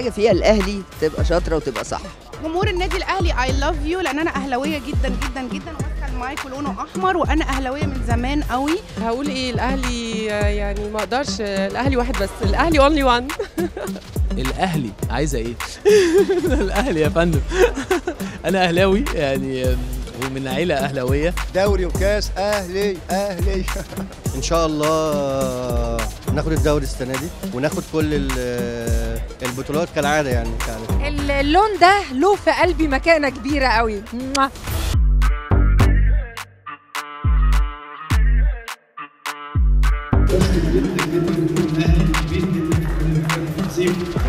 حاجه فيها الاهلي تبقى شاطره وتبقى صح جمهور النادي الاهلي اي لاف يو لان انا اهلاويه جدا جدا جدا وماسكه المايك ولونه احمر وانا اهلاويه من زمان قوي هقول ايه الاهلي آه، يعني ما اقدرش آه، الاهلي واحد بس الاهلي اونلي وان الاهلي عايزه ايه الاهلي يا فندم انا اهلاوي يعني ومن عيله اهلاويه دوري وكاس اهلي اهلي ان شاء الله ناخد الدوري السنه دي وناخد كل ال- البطولات كالعاده يعني كالعادة. اللون ده له في قلبي مكانه كبيره قوي جدا جدا جدا الاهلي كبير جدا في التنظيم